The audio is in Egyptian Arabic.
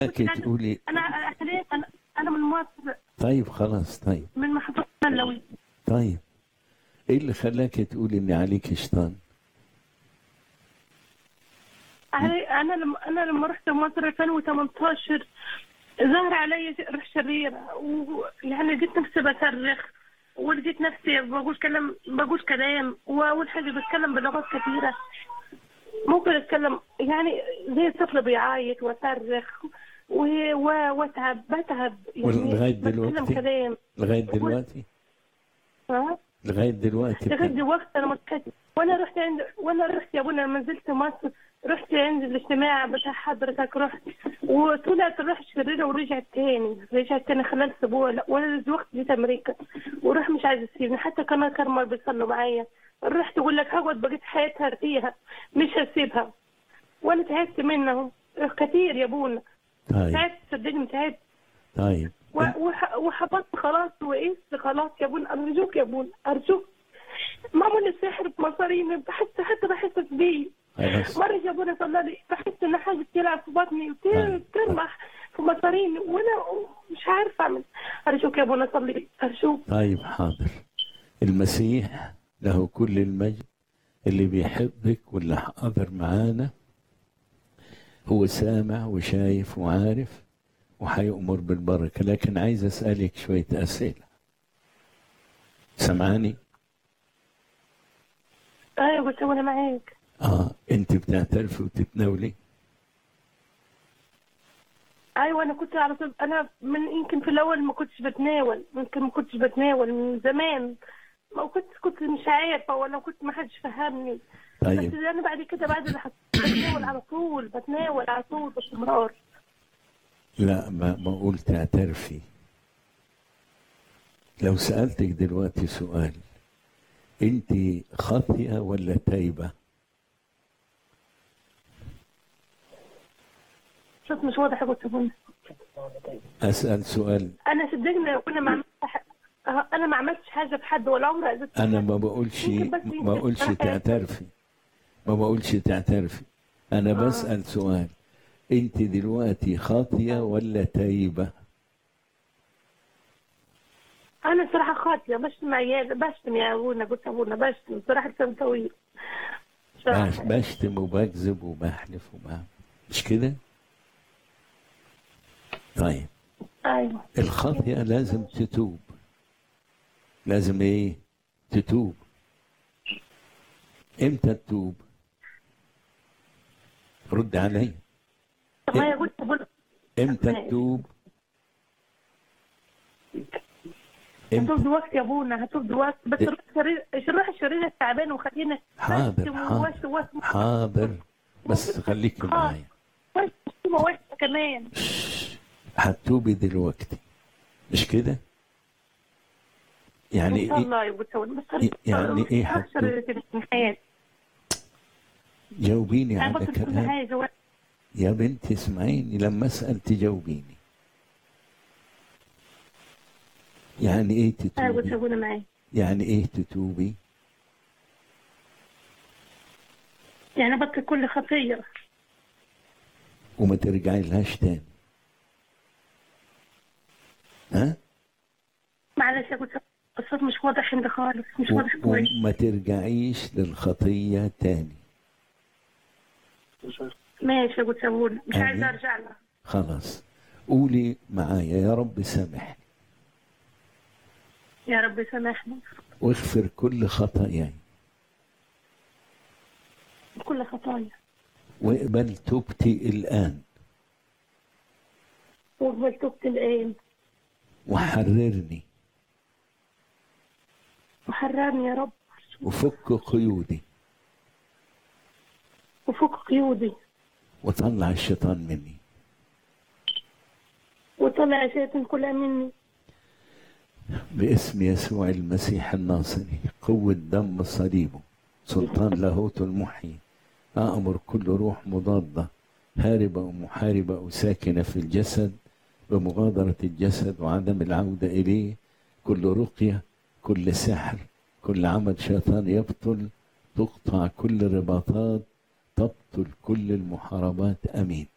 لك تقولي انا حاليا انا انا من مصر طيب خلاص طيب من محافظه ملوي طيب ايه اللي خلاك تقولي ان عليك شيطان انا انا لما انا لما رحت مصر 2018 ظهر علي روح شريرة ويعني لقيت نفسي بصرخ ولقيت نفسي بقول كلام بقول كلام واول حاجه بتكلم بلغات كثيره ممكن اتكلم يعني زي الطفل بيعيط واصرخ و- و- واتعب بتعب ولغايه بتكلم دلوقتي كلام لغايه دلوقتي ها لغايه دلوقتي لغايه بت- دلوقتي انا متكتف وانا رحت عند وانا رحت يا ابونا لما نزلت مصر رحت عند الاجتماع بتاع حضرتك رحت وطلعت الروح الشريره ورجعت تاني رجعت تاني خلال اسبوع لا وانا دلوقتي جيت امريكا وروح مش عايز تسيبني حتى كمان كرمال بيصلوا معايا الروح تقول لك هقعد بقيت حياتها ارتيها مش هسيبها وانا تعبت منهم كتير يا ابونا طيب تعبت صدقني تعبت طيب و- وح- وحبطت خلاص وقست خلاص يا بون ارجوك يا بون ارجوك معمول السحر بمصاريني بحس حتى بحس بيه خلاص مرة يا ابونا صلى لي بحس ان حاجة بتلعب في بطني طيب. وترمح في مصاريني وانا مش عارفة اعمل ارجوك يا ابونا صلي ارجوك طيب حاضر المسيح له كل المجد اللي بيحبك واللي حاضر معانا هو سامع وشايف وعارف وهيأمر بالبركة لكن عايز أسألك شوية أسئلة سمعاني؟ ايوه بس وانا معاك آه أنت بتعترفي وتتناولي؟ ايوه انا كنت على طول انا من يمكن في الاول ما كنتش بتناول يمكن ما كنتش بتناول من زمان ما كنت كنت مش عارفه ولا كنت ما حدش فهمني بس طيب انا بعد كده بعد اللي حصل بتناول على طول بتناول على طول باستمرار لا ما ما قلت تعترفي لو سألتك دلوقتي سؤال أنت خاطئة ولا تايبة؟ صوت مش واضح يا ابو سبون أسأل سؤال انا صدقني انا ما عملتش ح- أه، انا ما عملتش حاجه في حد ولا عمري اذيت انا حد. ما بقولش يمكن بس ما يمكن بقولش أنا تعترفي ما بقولش تعترفي انا بسأل سؤال انت دلوقتي خاطية ولا تايبة انا صراحه خاطيه بشتم عيال بشتم يا ابونا قلت ابونا بشتم صراحه لسان طويل بش- صراحة. بشتم وبكذب وبحلف وبعمل مش كده طيب ايوه الخاطئة لازم تتوب لازم ايه تتوب امتى تتوب رد علي طب ما قلت ابونا امتى ماشي. تتوب هتوب امتى دلوقتي يا ابونا هتوب دلوقتي بس الروح الشرير الروح الشرير التعبان وخلينا حاضر بشتم حاضر ووش- حاضر بس خليكي معايا بشتم ووش كمان هتوبي دلوقتي مش كده يعني ان شاء ايه الله يا ابو سواد بس يعني إيه الروح هتوب؟ الشرير اللي في حياتي جاوبيني انا على بطل كل كلام حاجه و- يا بنتي اسمعيني لما اسال تجاوبيني يعني ايه انا قلت تتوبي ابونا معايا يعني ايه تتوبي يعني بطل كل خطيه وما ترجعي لهاش تاني ها معلش يا ابو سواد الصوت مش واضح عندي خالص مش و- واضح كويس وما ترجعيش للخطيه تاني ماشي يا ابو سواد مش آمين. عايزه ارجع لها خلاص قولي معايا يا رب سامحني يا رب سامحني واغفر كل خطاياي كل خطايا واقبل توبتي الآن واقبل توبتي الان وحررني وحررني يا رب وفك قيودي وفك قيودي وطلع الشيطان مني وطلع شيطان كلها مني باسم يسوع المسيح الناصري قوة دم صليبه سلطان لاهوت المحيي أأمر كل روح مضادة هاربة ومحاربة وساكنة في الجسد بمغادرة الجسد وعدم العودة إليه كل رقية كل سحر كل عمل شيطان يبطل تقطع كل الرباطات تبطل كل المحاربات أمين